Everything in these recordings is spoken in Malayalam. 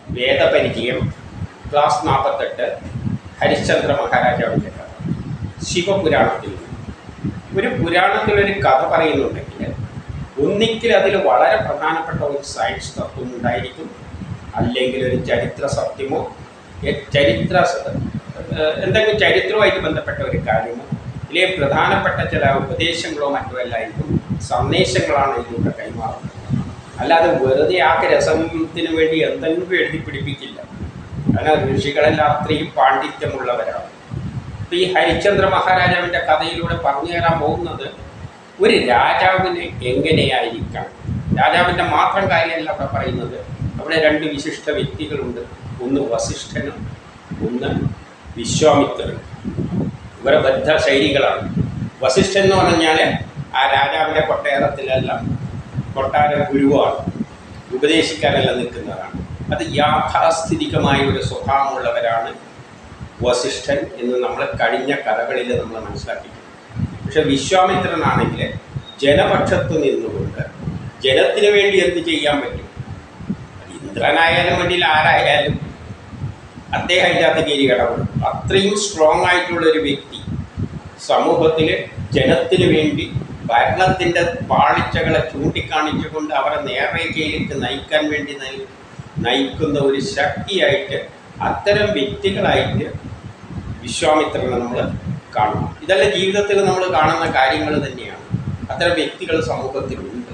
വേദപരിചയം ക്ലാസ് നാൽപ്പത്തെട്ട് ഹരിശ്ചന്ദ്ര മഹാരാജാവിൻ്റെ കഥ ശിവപുരാണത്തിൽ നിന്ന്. ഒരു പുരാണത്തിലൊരു കഥ പറയുന്നുണ്ടെങ്കിൽ ഒന്നിക്കിൽ അതിൽ വളരെ പ്രധാനപ്പെട്ട ഒരു സയൻസ് തത്വം ഉണ്ടായിരിക്കും അല്ലെങ്കിൽ ഒരു ചരിത്ര സത്യമോ എ- ചരിത്ര സ- ഏഹ് എന്തെങ്കിലും ചരിത്രവുമായിട്ട് ബന്ധപ്പെട്ട ഒരു കാര്യമോ അല്ലെങ്കിൽ പ്രധാനപ്പെട്ട ചില ഉപദേശങ്ങളോ മറ്റോ എല്ലായിരിക്കും സന്ദേശങ്ങളാണ് ഇതിലൂടെ കൈമാറുന്നത് അല്ലാതെ വെറുതെ ആ രസത്തിന് വേണ്ടി എന്തെങ്കിലും എഴുതി പിടിപ്പിക്കില്ല കാരണം ഋഷികളെല്ലാം അത്രയും പാണ്ഡിത്യമുള്ളവരാണ് ഇപ്പൊ ഈ ഹരിശ്ചന്ദ്ര മഹാരാജാവിന്റെ കഥയിലൂടെ പറഞ്ഞു തരാൻ പോകുന്നത് ഒരു രാജാവിന് എങ്ങനെയായിരിക്കണം രാജാവിന്റെ മാത്രം കാര്യമല്ല അവിടെ പറയുന്നത് അവിടെ രണ്ട് വിശിഷ്ട വ്യക്തികളുണ്ട് ഒന്ന് വസിഷ്ഠനും ഒന്ന് വിശ്വാമിത്രനും ഇവരെ ബദ്ധ ശൈലികളാണ് വസിഷ്ഠൻ എന്ന് പറഞ്ഞാൽ ആ രാജാവിന്റെ കൊട്ടാരത്തിലെല്ലാം കൊട്ടാര ഗുരുവാണ് ഉപദേശിക്കാനെല്ലാം നിൽക്കുന്നതാണ് അത് യാഥാസ്ഥിതികമായ ഒരു സ്വഭാവമുള്ളവരാണ് വസിഷ്ഠൻ എന്ന് നമ്മൾ കഴിഞ്ഞ കഥകളിൽ നമ്മൾ മനസ്സിലാക്കിയിട്ടുണ്ട് പക്ഷെ വിശ്വാമിത്രനാണെങ്കിൽ ജനപക്ഷത്ത് നിന്നുകൊണ്ട് ജനത്തിന് വേണ്ടി എന്ത് ചെയ്യാൻ പറ്റും അത് ഇന്ദ്രനായാലും വേണ്ടിയിൽ ആരായാലും അദ്ദേഹം അതിൻ്റെ അകത്ത് കയറി ഇടപെടും അത്രയും സ്ട്രോങ് ആയിട്ടുള്ള ഒരു വ്യക്തി സമൂഹത്തിൽ ജനത്തിന് വേണ്ടി ഭരണത്തിൻ്റെ പാളിച്ചകളെ ചൂണ്ടിക്കാണിച്ചുകൊണ്ട് അവരെ നേർരേഖയിലേക്ക് നയിക്കാൻ വേണ്ടി നയി- നയിക്കുന്ന ഒരു ശക്തിയായിട്ട് അത്തരം വ്യക്തികളായിട്ട് വിശ്വാമിത്രനെ നമ്മൾ കാണണം ഇതെല്ലാം ജീവിതത്തിൽ നമ്മൾ കാണുന്ന കാര്യങ്ങൾ തന്നെയാണ് അത്തരം വ്യക്തികൾ സമൂഹത്തിലുണ്ട്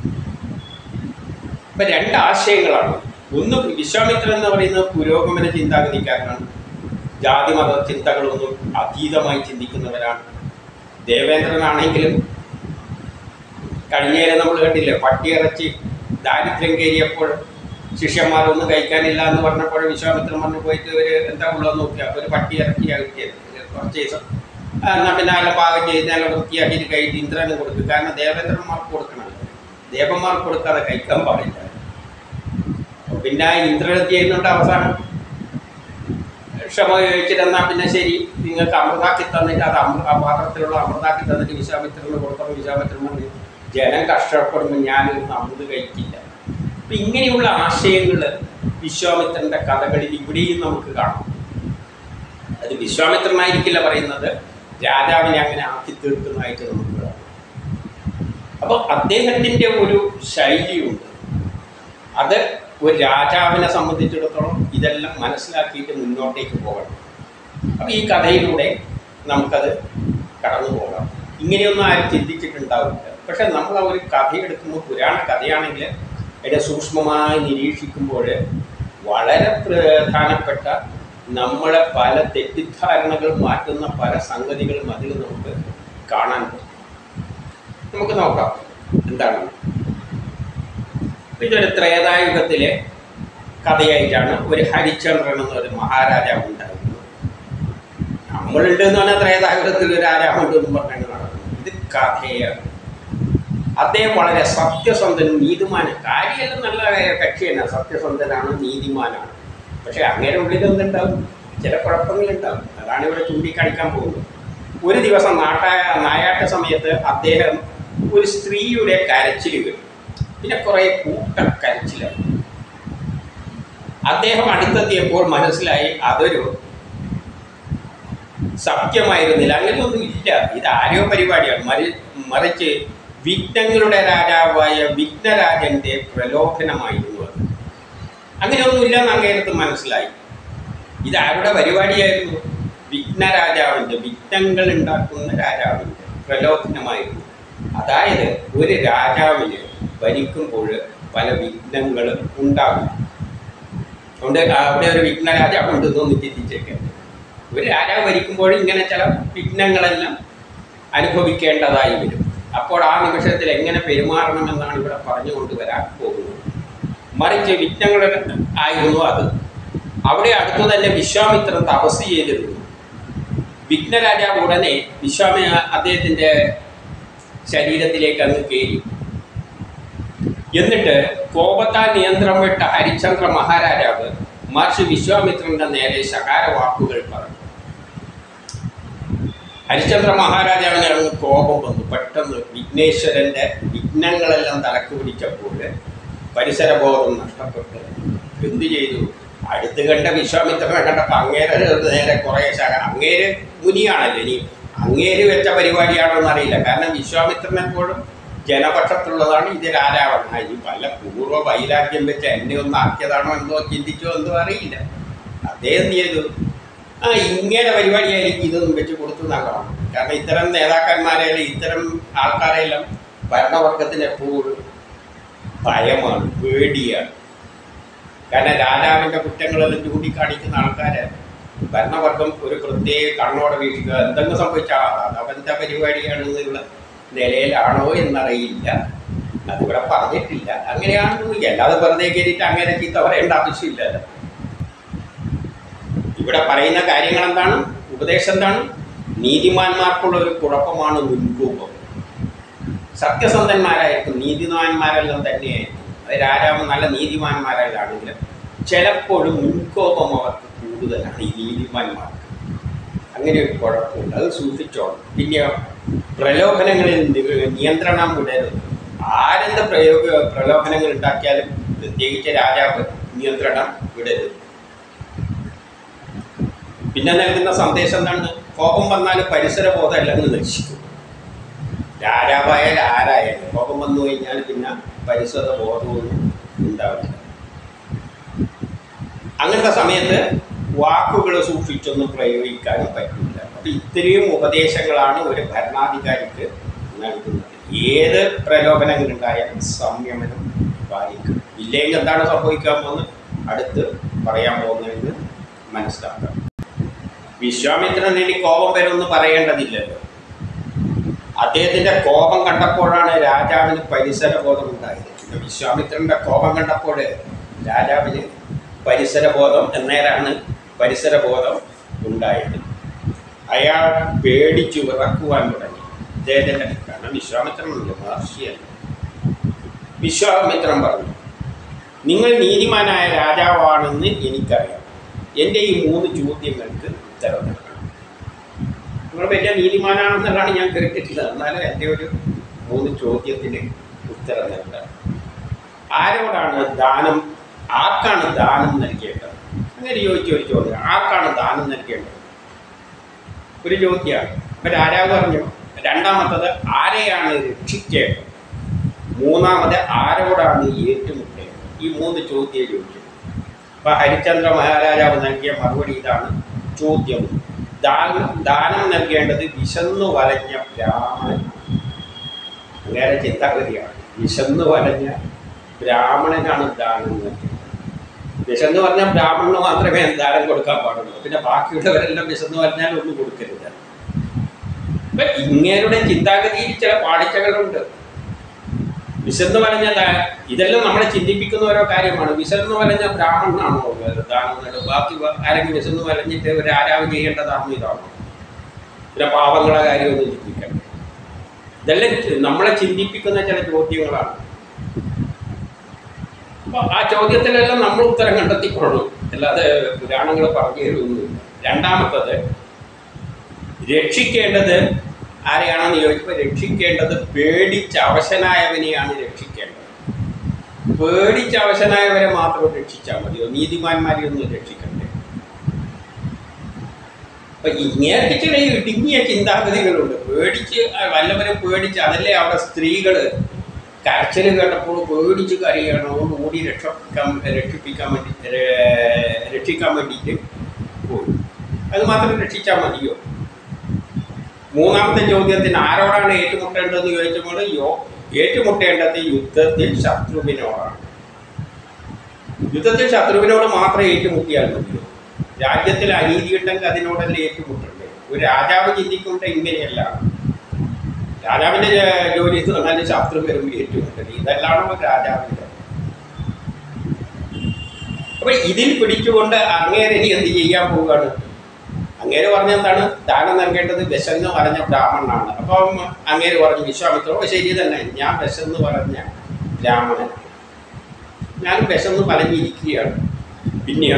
ഇപ്പം രണ്ട് ആശയങ്ങളാണ് ഒന്ന് വിശ്വാമിത്രൻ എന്ന് പറയുന്നത് പുരോഗമന ചിന്താഗതിക്കാരനാണ് ജാതിമത ചിന്തകളൊന്നും അതീതമായി ചിന്തിക്കുന്നവരാണ് ദേവേന്ദ്രനാണെങ്കിലും കഴിഞ്ഞേരം നമ്മൾ കണ്ടില്ലേ പട്ടിയിറച്ചി ദാരിദ്ര്യം കയറിയപ്പോൾ ശിഷ്യന്മാരൊന്നും കഴിക്കാനില്ല എന്ന് പറഞ്ഞപ്പോൾ വിശ്വാമിത്രൻ പറഞ്ഞു പോയിട്ട് ഒരു എന്താ ഉള്ളതെന്ന് നോക്കിയാൽ ഒരു പട്ടി ഇറക്കിയാണ് കിട്ടിയത് കുറച്ച് ദിവസം ആ, എന്നാ പിന്നെ നല്ല പാകം ചെയ്ത് നല്ല വൃത്തിയാക്കിയിട്ട് കഴിച്ച് ഇന്ദ്രന് കൊടുക്കും കാരണം ദേവേന്ദ്രന്മാർക്ക് കൊടുക്കണമല്ലോ ദേവന്മാർക്ക് കൊടുക്കാതെ കഴിക്കാൻ പാടില്ല അപ്പൊ പിന്നെ ആ ഇന്ദ്രൻ ചെയ്യുന്നുണ്ട് അവസാനം ക്ഷമ ചോദിച്ചിട്ട് എന്നാ പിന്നെ ശരി നിങ്ങൾക്ക് അമൃതാക്കി തന്നിട്ട് അത് അമൃ ആ പാത്രത്തിലുള്ള അമൃതാക്കി തന്നിട്ട് വിശ്വാമിത്രന് കൊടുത്തപ്പോൾ വിശ്വാമിത്രൻ പറഞ്ഞു ജനം കഷ്ടപ്പെടുമ്പോൾ ഞാനൊരു അമൃത് കഴിക്കില്ല അപ്പം ഇങ്ങനെയുള്ള ആശയങ്ങൾ വിശ്വാമിത്രൻ്റെ കഥകളിൽ ഇവിടെയും നമുക്ക് കാണാം അത് വിശ്വാമിത്രനായിരിക്കില്ല പറയുന്നത് രാജാവിനെ അങ്ങനെ ആക്കി തീർക്കുന്നതായിട്ട് നമുക്ക് കാണാം അപ്പോൾ അദ്ദേഹത്തിൻ്റെ ഒരു ശൈലിയുണ്ട് അത് ഒരു രാജാവിനെ സംബന്ധിച്ചിടത്തോളം ഇതെല്ലാം മനസ്സിലാക്കിയിട്ട് മുന്നോട്ടേക്ക് പോകണം അപ്പോൾ ഈ കഥയിലൂടെ നമുക്കത് കടന്നു പോകാം ഇങ്ങനെയൊന്നും ആരും ചിന്തിച്ചിട്ടുണ്ടാവില്ല പക്ഷെ നമ്മൾ ആ ഒരു കഥ എടുക്കുമ്പോൾ പുരാണ കഥയാണെങ്കിൽ അതിനെ സൂക്ഷ്മമായി നിരീക്ഷിക്കുമ്പോൾ വളരെ പ്രധാനപ്പെട്ട നമ്മളെ പല തെറ്റിദ്ധാരണകൾ മാറ്റുന്ന പല സംഗതികളും അതിൽ നമുക്ക് കാണാൻ പറ്റും നമുക്ക് നോക്കാം എന്താണ് ഇതൊരു ത്രേതായുഗത്തിലെ കഥയായിട്ടാണ് ഒരു ഹരിചന്ദ്രൻ എന്നൊരു മഹാരാജാവ് ഉണ്ടായിരുന്നത് നമ്മളുണ്ട് എന്ന് പറഞ്ഞാൽ ത്രേതായുഗത്തിൽ ഒരു രാജാവുണ്ട് എന്ന് പറഞ്ഞാണ് നടക്കുന്നത് ഇത് കഥയാണ് അദ്ദേഹം വളരെ സത്യസന്ധനും നീതിമാനും കാര്യമെല്ലാം നല്ല കക്ഷിയാണ് സത്യസന്ധനാണ് നീതിമാനാണ് പക്ഷെ അങ്ങനെ ഉള്ളിൽ എന്തുണ്ടാവും ചില കുഴപ്പങ്ങളുണ്ടാവും അതാണ് ഇവിടെ ചൂണ്ടിക്കാണിക്കാൻ പോകുന്നത് ഒരു ദിവസം നാട്ടായ നായാട്ട സമയത്ത് അദ്ദേഹം ഒരു സ്ത്രീയുടെ കരച്ചിൽ കേട്ടു പിന്നെ കുറേ കൂട്ട കരച്ചിലായി അദ്ദേഹം അടുത്തെത്തിയപ്പോൾ മനസ്സിലായി അതൊരു സത്യമായിരുന്നില്ല അങ്ങനെയൊന്നും ഇല്ല ഇത് ആരോ പരിപാടിയാണ് മറി മറിച്ച് വിഘ്നങ്ങളുടെ രാജാവായ വിഘ്നരാജന്റെ പ്രലോഭനമായിരുന്നു അത് അങ്ങനെയൊന്നുമില്ല എന്ന് അങ്ങേരത്ത് മനസ്സിലായി ഇത് ആരുടെ പരിപാടിയായിരുന്നു വിഘ്നരാജാവിൻ്റെ വിഘ്നങ്ങൾ ഉണ്ടാക്കുന്ന രാജാവിൻ്റെ പ്രലോഭനമായിരുന്നു അതായത് ഒരു രാജാവിന് ഭരിക്കുമ്പോൾ പല വിഘ്നങ്ങളും ഉണ്ടാകും അതുകൊണ്ട് അവിടെ ഒരു വിഘ്ന രാജാവ് ഉണ്ടെന്നൊന്ന് ചിന്തിച്ചേക്കാം ഒരു രാജാവ് ഭരിക്കുമ്പോൾ ഇങ്ങനെ ചില വിഘ്നങ്ങളെല്ലാം അനുഭവിക്കേണ്ടതായി വരും അപ്പോൾ ആ നിമിഷത്തിൽ എങ്ങനെ പെരുമാറണമെന്നാണ് ഇവിടെ പറഞ്ഞുകൊണ്ട് വരാൻ പോകുന്നത് മറിച്ച് വിഘ്നങ്ങളുടെ ആയിരുന്നു അത് അവിടെ അടുത്തു തന്നെ വിശ്വാമിത്രൻ തപസ് ചെയ്തിരുന്നു വിഘ്നരാജാവ് ഉടനെ വിശ്വാമി അദ്ദേഹത്തിൻ്റെ ശരീരത്തിലേക്ക് അങ്ങ് കയറി എന്നിട്ട് കോപത്താൽ നിയന്ത്രണം വിട്ട ഹരിചന്ദ്ര മഹാരാജാവ് മഹർഷി വിശ്വാമിത്രന്റെ നേരെ ശകാര വാക്കുകൾ പറഞ്ഞു ഹരിചന്ദ്ര മഹാരാജാവിന് അങ്ങ് കോപം വന്നു പെട്ടെന്ന് വിഘ്നേശ്വരന്റെ വിഘ്നങ്ങളെല്ലാം തലക്ക് പിടിച്ചപ്പോൾ പരിസരബോധം നഷ്ടപ്പെട്ട് എന്ത് ചെയ്തു അടുത്ത് കണ്ട വിശ്വാമിത്രനെ കണ്ടപ്പോൾ അങ്ങേരെ നേരെ കുറേ ശക അങ്ങേര് മുനിയാണല്ലോ ഇനി അങ്ങേര് വെച്ച പരിപാടിയാണോ എന്നറിയില്ല കാരണം വിശ്വാമിത്രൻ എപ്പോഴും ജനപക്ഷത്തുള്ളതാണ് ഇത് രാജാവാണ് ഇനി പല പൂർവ്വ വൈരാഗ്യം വെച്ച് എന്നെ ഒന്ന് ആക്കിയതാണോ എന്തോ ചിന്തിച്ചോ എന്തോ അറിയില്ല അദ്ദേഹം എന്ത് ചെയ്തു ആ ഇങ്ങനെ പരിപാടിയായിരിക്കും ഇതൊന്നും വെച്ച് കൊടുത്തു നല്ലതാണ് കാരണം ഇത്തരം നേതാക്കന്മാരെല്ലാം ഇത്തരം ആൾക്കാരെല്ലാം ഭരണവർഗത്തിന് എപ്പോഴും ഭയമാണ് പേടിയാണ് കാരണം രാജാവിൻ്റെ കുറ്റങ്ങളെല്ലാം ചൂണ്ടിക്കാണിക്കുന്ന ആൾക്കാരെ ഭരണവർഗം ഒരു പ്രത്യേക കണ്ണോടെ വീക്ഷിക്കുക എന്തെങ്കിലും സംഭവിച്ചാൽ അത് അവൻ്റെ പരിപാടിയാണെന്നുള്ള നിലയിലാണോ എന്നറിയില്ല അതിവിടെ പറഞ്ഞിട്ടില്ല അങ്ങനെയാണെന്ന് തോന്നുന്നു അല്ലാതെ വെറുതെ കയറിയിട്ട് അങ്ങനെ ചീത്ത പറയേണ്ട ആവശ്യമില്ലല്ലോ ഇവിടെ പറയുന്ന കാര്യങ്ങൾ എന്താണ് ഉപദേശം എന്താണ് നീതിമാന്മാർക്കുള്ള ഒരു കുഴപ്പമാണ് മുൻകൂപ്പം സത്യസന്ധന്മാരായിരിക്കും നീതിമാന്മാരെല്ലാം തന്നെയായിരിക്കും അത് രാജാവ് നല്ല നീതിമാന്മാരെല്ലാണെങ്കിലും ചിലപ്പോഴും മുൻകോപം അവർക്ക് കൂടുതലാണ് ഈ നീതിമാന്മാർക്ക് അങ്ങനെ ഒരു കുഴപ്പമുണ്ട് അത് സൂക്ഷിച്ചോളും പിന്നെ പ്രലോഭനങ്ങളിൽ നി- നിയന്ത്രണം വിടരുത് ആരെന്ത് പ്രയോഗ പ്രലോഭനങ്ങൾ ഉണ്ടാക്കിയാലും പ്രത്യേകിച്ച് രാജാവ് നിയന്ത്രണം വിടരുത് പിന്നെ നൽകുന്ന സന്ദേശം എന്താണ് കോപം വന്നാൽ പരിസര ബോധം എല്ലാം നശിക്കും രാജാവായാലും ആരായാലും കോപം വന്നു കഴിഞ്ഞാൽ പിന്നെ പരിസര ബോധമൊന്നും ഉണ്ടാവില്ല അങ്ങനത്തെ സമയത്ത് വാക്കുകൾ സൂക്ഷിച്ചൊന്നും പ്രയോഗിക്കാനും പറ്റില്ല അപ്പം ഇത്രയും ഉപദേശങ്ങളാണ് ഒരു ഭരണാധികാരിക്ക് നൽകുന്നത് ഏത് പ്രലോഭനങ്ങളുണ്ടായാലും സംയമനം പാലിക്കും ഇല്ലെങ്കിൽ എന്താണ് സംഭവിക്കാൻ പോകുന്നത് അടുത്ത് പറയാൻ പോകുന്നതെന്ന് മനസ്സിലാക്കാം വിശ്വാമിത്രൻ ഇനി കോപം വരുമെന്ന് പറയേണ്ടതില്ലല്ലോ അദ്ദേഹത്തിന്റെ കോപം കണ്ടപ്പോഴാണ് രാജാവിന് പരിസര ബോധം ഉണ്ടായത് പിന്നെ വിശ്വാമിത്രന്റെ കോപം കണ്ടപ്പോൾ രാജാവിന് പരിസര ബോധം എന്നേരാണ് പരിസര ബോധം ഉണ്ടായത് അയാൾ പേടിച്ചു വിറക്കുവാൻ തുടങ്ങി അദ്ദേഹത്തിന്റെ കാരണം വിശ്വാമിത്രനല്ല മഹർഷിയല്ല വിശ്വാമിത്രൻ പറഞ്ഞു നിങ്ങൾ നീതിമാനായ രാജാവാണെന്ന് എനിക്കറിയാം എൻ്റെ ഈ മൂന്ന് ചോദ്യങ്ങൾക്ക് ഉത്തരം നൽകണം നിങ്ങൾ വലിയ നീതിമാനാണെന്നുള്ളതാണ് ഞാൻ കേട്ടിട്ടില്ല എന്നാലും എൻ്റെ ഒരു മൂന്ന് ചോദ്യത്തിന് ഉത്തരം നൽകാം ആരോടാണ് ദാനം ആർക്കാണ് ദാനം നൽകേണ്ടത് അങ്ങനെ ചോദിച്ച ഒരു ചോദ്യം ആർക്കാണ് ദാനം നൽകേണ്ടത് ഒരു ചോദ്യമാണ് അപ്പം രാജാവ് പറഞ്ഞു രണ്ടാമത്തത് ആരെയാണ് രക്ഷിക്കേണ്ടത് മൂന്നാമത് ആരോടാണ് ഏറ്റുമുട്ടേണ്ടത് ഈ മൂന്ന് ചോദ്യം ചോദിച്ചു അപ്പൊ ഹരിചന്ദ്ര മഹാരാജാവ് നൽകിയ മറുപടി ഇതാണ് ചോദ്യം ദാനം ദാനം നൽകേണ്ടത് വിശന്നു വലഞ്ഞ ബ്രാഹ്മണൻ വേറെ ചിന്താഗതിയാണ് വിശന്നു വലഞ്ഞ ബ്രാഹ്മണനാണ് ദാനം നൽകേണ്ടത് വിശന്ന് പറഞ്ഞാൽ ബ്രാഹ്മണന് മാത്രമേ ദാനം കൊടുക്കാൻ പാടുള്ളൂ പിന്നെ ബാക്കിയുള്ളവരെല്ലാം വിശന്ന് പറഞ്ഞാൽ ഒന്നും കൊടുക്കരുത് അപ്പൊ ഇങ്ങേരുടെ ചിന്താഗതിയിൽ ചില പാളിച്ചകളുണ്ട് വിശന്ന് പറഞ്ഞ ദാ- ഇതെല്ലാം നമ്മളെ ചിന്തിപ്പിക്കുന്ന ഓരോ കാര്യമാണ് വിശന്ന് വലഞ്ഞ ബ്രാഹ്മണനാണോ ദാനം നൽകുക ബാക്കി വ- ആരെങ്കിലും വിശന്ന് വലഞ്ഞിട്ട് ഒരു രാജാവ് ചെയ്യേണ്ടതാണോ ഇതാണോ പിന്നെ പാവങ്ങളെ കാര്യമൊന്നും ചിന്തിക്കണ്ട ഇതെല്ലാം ചി- നമ്മളെ ചിന്തിപ്പിക്കുന്ന ചില ചോദ്യങ്ങളാണ് അപ്പൊ ആ ചോദ്യത്തിലെല്ലാം നമ്മൾ ഉത്തരം കണ്ടെത്തിക്കൊള്ളണം അല്ലാതെ പുരാണങ്ങൾ പറഞ്ഞു തരുമൊന്നുമില്ല രണ്ടാമത്തത് രക്ഷിക്കേണ്ടത് ആരെയാണെന്ന് ചോദിച്ചപ്പോൾ രക്ഷിക്കേണ്ടത് പേടിച്ച് അവശനായവനെയാണ് രക്ഷിക്കേണ്ടത് പേടിച്ച് അവശനായവരെ മാത്രം രക്ഷിച്ചാൽ മതിയോ നീതിമാന്മാരെ ഒന്നും രക്ഷിക്കണ്ടേ അപ്പൊ ഇങ്ങനെ ചില ഇടുങ്ങിയ ചിന്താഗതികളുണ്ട് പേടിച്ച് വല്ലവരും പേടിച്ച് അതല്ലേ അവിടെ സ്ത്രീകള് കരച്ചിൽ കേട്ടപ്പോൾ പേടിച്ച് കരയണം അതുകൊണ്ട് ഓടി രക്ഷിക്കാൻ രക്ഷിപ്പിക്കാൻ വേണ്ടി ര- രക്ഷിക്കാൻ വേണ്ടിയിട്ട് പോയി അത് മാത്രം രക്ഷിച്ചാൽ മതിയോ മൂന്നാമത്തെ ചോദ്യത്തിന് ആരോടാണ് ഏറ്റുമുട്ടേണ്ടതെന്ന് ചോദിച്ചപ്പോൾ യോ ഏറ്റുമുട്ടേണ്ടത് യുദ്ധത്തിൽ ശത്രുവിനോടാണ് യുദ്ധത്തിൽ ശത്രുവിനോട് മാത്രം ഏറ്റുമുട്ടിയാൽ മതിയോ രാജ്യത്തിൽ അനീതി ഉണ്ടെങ്കിൽ അതിനോടല്ലേ ഏറ്റുമുട്ടണ്ടേ ഒരു രാജാവ് ചിന്തിക്കേണ്ട ഇങ്ങനെയല്ല രാജാവിന്റെ ജ- ജോലി എന്ന് പറഞ്ഞാൽ ശത്രു വരുമ്പോൾ ഏറ്റുമുട്ടൽ ഇതെല്ലാണോ രാജാവിന്റെ അപ്പൊ ഇതിൽ പിടിച്ചുകൊണ്ട് അങ്ങേരെ ഇനി എന്ത് ചെയ്യാൻ പോവുകയാണ് അങ്ങേര് പറഞ്ഞ എന്താണ് ദാനം നൽകേണ്ടത് വിശന്ന് പറഞ്ഞ ബ്രാഹ്മണനാണ് അപ്പം അങ്ങേര് പറഞ്ഞു വിശ്വാമിത്രോ ശരി തന്നെ ഞാൻ വിശന്ന് പറഞ്ഞ ബ്രാഹ്മണൻ ഞാൻ വിശന്ന് പറഞ്ഞിരിക്കുകയാണ് പിന്നെയോ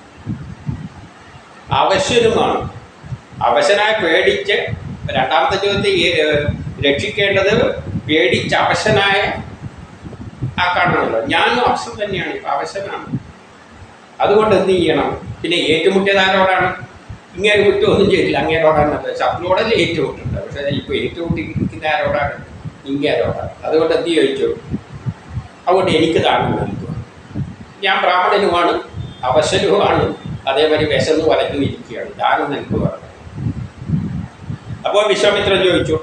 അവശനുമാണ് അവശനായി പേടിച്ച് രണ്ടാമത്തെ ചോദ്യത്തിൽ ഏ- രക്ഷിക്കേണ്ടത് പേടിച്ച് അവശനായ ആക്കാണല്ലോ ഞാനും അവശൻ തന്നെയാണ് ഇപ്പം അവശനാണ് അതുകൊണ്ട് എന്ത് ചെയ്യണം പിന്നെ ഏറ്റുമുട്ടിയത് ആരോടാണ് ഇങ്ങനെ കുറ്റമൊന്നും ചെയ്തില്ല അങ്ങേരോടാണ് ശത്രുവോടല്ലേ ഏറ്റുമുട്ടുണ്ട് പക്ഷേ ഇപ്പോൾ ഏറ്റുമുട്ടിക്കുന്ന ആരോടാണ് ഇങ്ങേരോടാണ് അതുകൊണ്ട് എന്ത് ചോദിച്ചു അതുകൊണ്ട് എനിക്ക് ദാനം നൽകുക ഞാൻ ബ്രാഹ്മണനുമാണ് അവശനുമാണ് അതേമാതിരി വിശന്ന് വലഞ്ഞു ഇരിക്കുകയാണ് ദാനം നൽകുക അപ്പോൾ വിശ്വാമിത്രൻ ചോദിച്ചു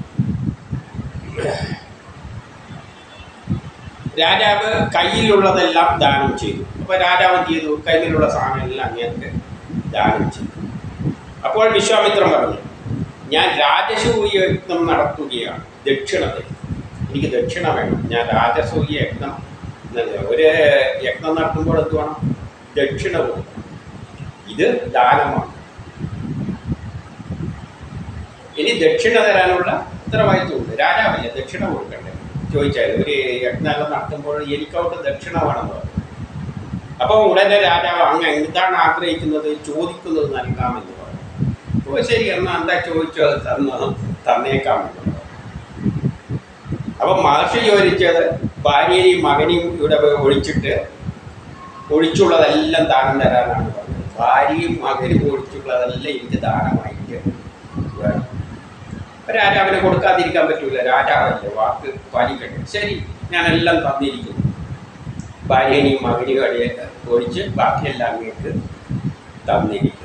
രാജാവ് കയ്യിലുള്ളതെല്ലാം ദാനം ചെയ്തു അപ്പോൾ രാജാവ് എന്ത് ചെയ്തു കയ്യിലുള്ള സാധനമെല്ലാം അങ്ങേക്ക് ദാനം ചെയ്തു അപ്പോൾ വിശ്വാമിത്രൻ പറഞ്ഞു ഞാൻ രാജസൂയ യജ്ഞം നടത്തുകയാണ് ദക്ഷിണത്തിൽ എനിക്ക് ദക്ഷിണ വേണം ഞാൻ രാജസൂയ യജ്ഞം നൽകുക. ഒരു യജ്ഞം നടത്തുമ്പോൾ എന്ത് വേണം ദക്ഷിണ കൊടുക്കണം ഇത് ദാനമാണ് ഇനി ദക്ഷിണ തരാനുള്ള ഉത്തരവാദിത്വമുണ്ട് രാജാവല്ലേ ദക്ഷിണ കൊടുക്കണ്ടേ ചോദിച്ചാൽ ഒരു യജ്ഞം നടത്തുമ്പോൾ എനിക്കവിടെ ദക്ഷിണ വേണമെന്ന് പറഞ്ഞു അപ്പോൾ ഉടനെ രാജാവ് അങ്ങ് എന്താണ് ആഗ്രഹിക്കുന്നത് ചോദിക്കുന്നത് നൽകാമെന്ന് പറഞ്ഞു ഓ ശരി എന്നാൽ എന്താ ചോദിച്ചോ അത് തന്ന തന്നേക്കാമെന്ന് പറഞ്ഞു അപ്പം മഹർഷി ചോദിച്ചത് ഭാര്യയെയും മകനെയും ഇവിടെ ഒഴിച്ചിട്ട് ഒഴിച്ചുള്ളതെല്ലാം ദാനം തരാനാണ് പറഞ്ഞത് ഭാര്യയും മകനും ഒഴിച്ചുള്ളതെല്ലാം എനിക്ക് ദാനമായിട്ട് വേണം അപ്പൊ രാജാവിനെ കൊടുക്കാതിരിക്കാൻ പറ്റൂല രാജാവല്ലേ വാക്ക് പാലിക്കട്ടെ ശരി ഞാനെല്ലാം തന്നിരിക്കുന്നു ഭാര്യനെയും മകനെയും അടിയൊക്കെ ഒഴിച്ച് ബാക്കിയെല്ലാം അങ്ങേക്ക് തന്നിരിക്കുന്നു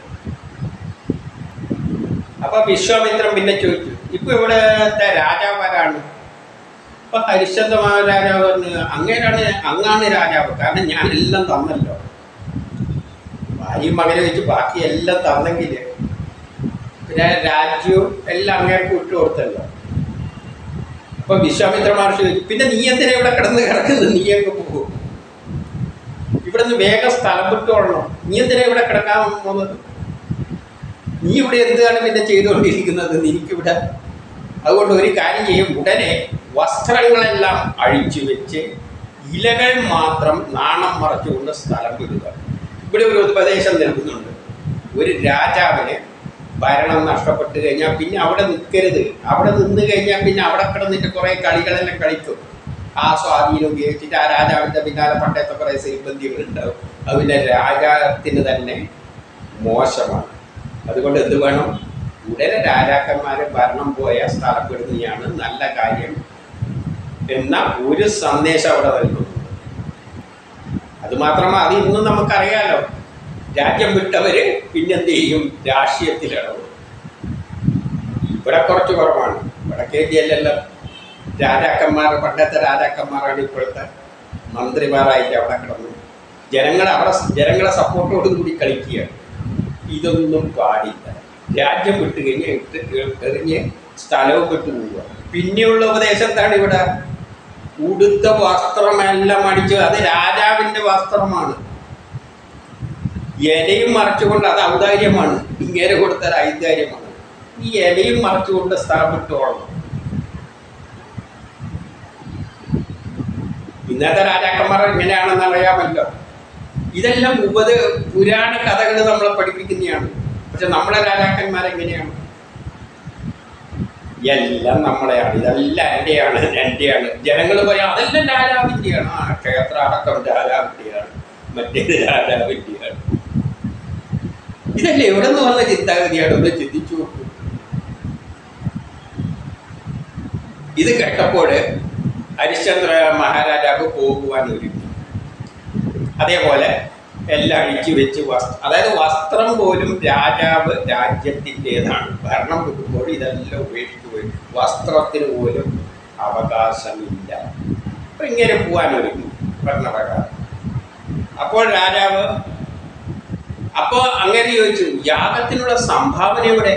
അപ്പൊ വിശ്വാമിത്രൻ പിന്നെ ചോദിച്ചു ഇപ്പൊ ഇവിടുത്തെ രാജാവാരാണ് അപ്പൊ ഹരിശ്ചന്ദ്ര മഹാരാജാവ് പറഞ്ഞു അങ്ങേരാണ് അങ്ങാണ് രാജാവ് കാരണം ഞാൻ എല്ലാം തന്നല്ലോ ഭാര്യയും മകനെ വെച്ച് ബാക്കി എല്ലാം തന്നെങ്കിൽ പിന്നെ രാജ്യവും എല്ലാം അങ്ങേർക്ക് വിട്ടു കൊടുത്തല്ലോ അപ്പൊ വിശ്വാമിത്ര മഹർഷി ചോദിച്ചു പിന്നെ നീ എന്തിനാ ഇവിടെ കിടന്ന് കിടക്കുന്നത് നീ അങ്ങ് പോകും ഇവിടെ നിന്ന് വേഗം സ്ഥലം വിട്ടോളണം നീ എന്തിനാ ഇവിടെ കിടക്കാൻ പോകുന്നത് നീ ഇവിടെ എന്താണ് പിന്നെ ചെയ്തുകൊണ്ടിരിക്കുന്നത് നിനക്കിവിടെ അതുകൊണ്ട് ഒരു കാര്യം ചെയ്യും ഉടനെ വസ്ത്രങ്ങളെല്ലാം അഴിച്ചു വെച്ച് ഇലകൾ മാത്രം നാണം മറച്ചുകൊണ്ട് സ്ഥലം വിടുക ഇവിടെ ഒരു ഉപദേശം നൽകുന്നുണ്ട് ഒരു രാജാവിന് ഭരണം നഷ്ടപ്പെട്ട് കഴിഞ്ഞാൽ പിന്നെ അവിടെ നിൽക്കരുത് അവിടെ നിന്ന് കഴിഞ്ഞാൽ പിന്നെ അവിടെ കിടന്നിട്ട് കുറേ കളികളെല്ലാം കളിക്കും ആ സ്വാധീനം ഉപയോഗിച്ചിട്ട് ആ രാജാവിൻ്റെ പിന്നാലെ പണ്ടത്തെ കുറേ സിബന്ധികൾ ഉണ്ടാവും അത് പിന്നെ രാജാത്തിന് തന്നെ മോശമാണ് അതുകൊണ്ട് എന്ത് വേണം ഉടനെ രാജാക്കന്മാരെ ഭരണം പോയ സ്ഥലപ്പെടുന്നതാണ് നല്ല കാര്യം എന്ന ഒരു സന്ദേശം അവിടെ നൽകുന്നു അത് മാത്രമല്ല അത് ഇന്നും നമുക്കറിയാലോ രാജ്യം വിട്ടവര് പിന്നെന്ത് ചെയ്യും രാഷ്ട്രീയത്തിലിടപെടും ഇവിടെ കുറച്ച് കുറവാണ് വടക്കേ ഇന്ത്യയിലെല്ലാം രാജാക്കന്മാർ പണ്ടത്തെ രാജാക്കന്മാരാണ് ഇപ്പോഴത്തെ മന്ത്രിമാരായിട്ട് അവിടെ കിടന്നു ജനങ്ങൾ അവിടെ ജനങ്ങളെ സപ്പോർട്ടോട് കൂടി കളിക്കുകയാണ് ഇതൊന്നും പാടില്ല രാജ്യം വിട്ട് കഴിഞ്ഞ് ഇട്ട് എറിഞ്ഞ് സ്ഥലവും വിട്ടു പോവുക പിന്നെയുള്ള ഉപദേശം എന്താണ് ഇവിടെ ഉടുത്ത വസ്ത്രമെല്ലാം അടിച്ചു അത് രാജാവിൻ്റെ വസ്ത്രമാണ് ഇലയും മറച്ചുകൊണ്ട് അത് ഔദാര്യമാണ് ഇങ്ങനെ കൊടുത്താൽ ഔദാര്യമാണ് ഈ ഇലയും മറച്ചുകൊണ്ട് സ്ഥലം വിട്ടോളണം ഇന്നത്തെ രാജാക്കന്മാർ എങ്ങനെയാണെന്ന് അറിയാമല്ലോ ഇതെല്ലാം ഉപത പുരാണ കഥകൾ നമ്മളെ പഠിപ്പിക്കുന്നതാണ് പക്ഷെ നമ്മളെ രാജാക്കന്മാർ എങ്ങനെയാണ് എല്ലാം നമ്മളെയാണ് ഇതെല്ലാം എൻ്റെയാണ് എൻ്റെയാണ് ജനങ്ങൾ പറയാം അതെല്ലാം രാജാവിൻ്റെയാണ് ആ ക്ഷേത്ര അടക്കം രാജാവിൻ്റെയാണ് മറ്റേത് രാജാവിൻ്റെയാണ് ഇതല്ലേ എവിടെ നിന്ന് വന്ന ചിന്താഗതിയാണ് ഒന്ന് ചിന്തിച്ചു നോക്കൂ ഇത് കേട്ടപ്പോൾ ഹരിശ്ചന്ദ്ര മഹാരാജാവ് പോകുവാൻ ഒരുങ്ങി അതേപോലെ എല്ലാം അഴിച്ചു വെച്ച് വസ്ത്രം അതായത് വസ്ത്രം പോലും രാജാവ് രാജ്യത്തിൻ്റെതാണ് ഭരണം കിട്ടുമ്പോൾ ഇതെല്ലാം ഉപേക്ഷിച്ചു പോയി വസ്ത്രത്തിന് പോലും അവകാശമില്ല അപ്പം ഇങ്ങനെ പോകാൻ ഒരുങ്ങി ഭരണപ്രകാരം അപ്പോൾ രാജാവ് അപ്പോൾ അങ്ങനെ ചോദിച്ചു യാഗത്തിനുള്ള സംഭാവന എവിടെ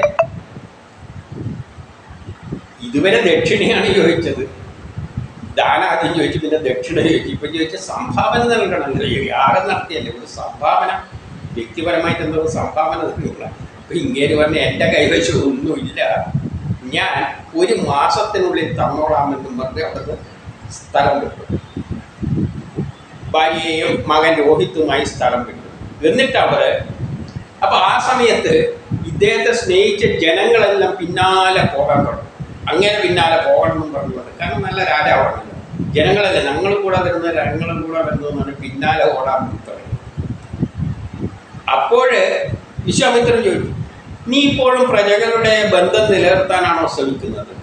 ഇതുവരെ ദക്ഷിണയാണ് ചോദിച്ചത് ദാനാദ്യം ചോദിച്ചു പിന്നെ ദക്ഷിണ ചോദിച്ചു ഇപ്പം ചോദിച്ച സംഭാവന നൽകണം യാഗം നടത്തിയല്ലേ ഒരു സംഭാവന വ്യക്തിപരമായിട്ട് എന്തോ സംഭാവന നൽകുക അപ്പം ഇങ്ങനെ പറഞ്ഞ എൻ്റെ കൈവശം ഒന്നുമില്ല ഞാൻ ഒരു മാസത്തിനുള്ളിൽ തന്നോളാമെന്നും പറഞ്ഞ് അവിടുന്ന് സ്ഥലം വിട്ടു ഭാര്യയെയും മകൻ രോഹിത്തുമായി സ്ഥലം വിട്ടു എന്നിട്ട് അവർ അപ്പൊ ആ സമയത്ത് ഇദ്ദേഹത്തെ സ്നേഹിച്ച ജനങ്ങളെല്ലാം പിന്നാലെ പോകാൻ തുടങ്ങി അങ്ങനെ പിന്നാലെ പോകണം എന്നും പറഞ്ഞുകൊണ്ട് കാരണം നല്ല രാജാവാണല്ലോ ജനങ്ങളല്ലേ ഞങ്ങളും കൂടെ വരുന്നത് ഞങ്ങളും കൂടെ വരുന്നതെന്നാണ് പിന്നാലെ ഓടാൻ വേണ്ടി തുടങ്ങി അപ്പോൾ വിശ്വാമിത്രൻ ചോദിച്ചു നീ ഇപ്പോഴും പ്രജകളുടെ ബന്ധം നിലനിർത്താനാണോ ശ്രമിക്കുന്നത്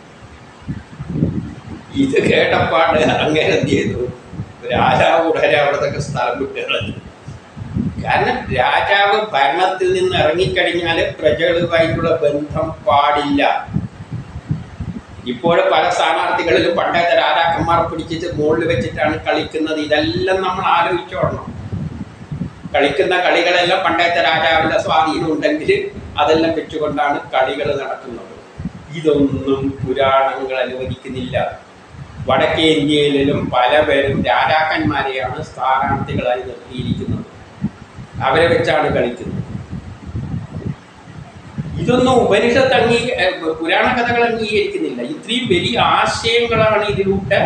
ഇത് കേട്ടപ്പാട് അങ്ങനെ എന്ത് ചെയ്തു രാജാവ് ഉടനെ അവിടത്തൊക്കെ സ്ഥലം വിട്ട് കളഞ്ഞു കാരണം രാജാവ് ഭരണത്തിൽ നിന്ന് ഇറങ്ങിക്കഴിഞ്ഞാൽ പ്രജകളുമായിട്ടുള്ള ബന്ധം പാടില്ല ഇപ്പോൾ പല സ്ഥാനാർത്ഥികളിലും പണ്ടത്തെ രാജാക്കന്മാർ പിടിച്ചിട്ട് മുകളിൽ വെച്ചിട്ടാണ് കളിക്കുന്നത് ഇതെല്ലാം നമ്മൾ ആലോചിച്ചോളണം കളിക്കുന്ന കളികളെല്ലാം പണ്ടത്തെ രാജാവിൻ്റെ സ്വാധീനം ഉണ്ടെങ്കിൽ അതെല്ലാം വെച്ചുകൊണ്ടാണ് കളികൾ നടക്കുന്നത് ഇതൊന്നും പുരാണങ്ങൾ അനുവദിക്കുന്നില്ല വടക്കേ ഇന്ത്യയിലും പല പേരും രാജാക്കന്മാരെയാണ് സ്ഥാനാർത്ഥികളായി നിർത്തിയിരിക്കുന്നത് അവരെ വെച്ചാണ് കളിക്കുന്നത് ഇതൊന്നും ഉപനിഷത്ത് അംഗീ ഏഹ് പുരാണ കഥകൾ അംഗീകരിക്കുന്നില്ല ഇത്രയും വലിയ ആശയങ്ങളാണ് ഇതിലൂടെ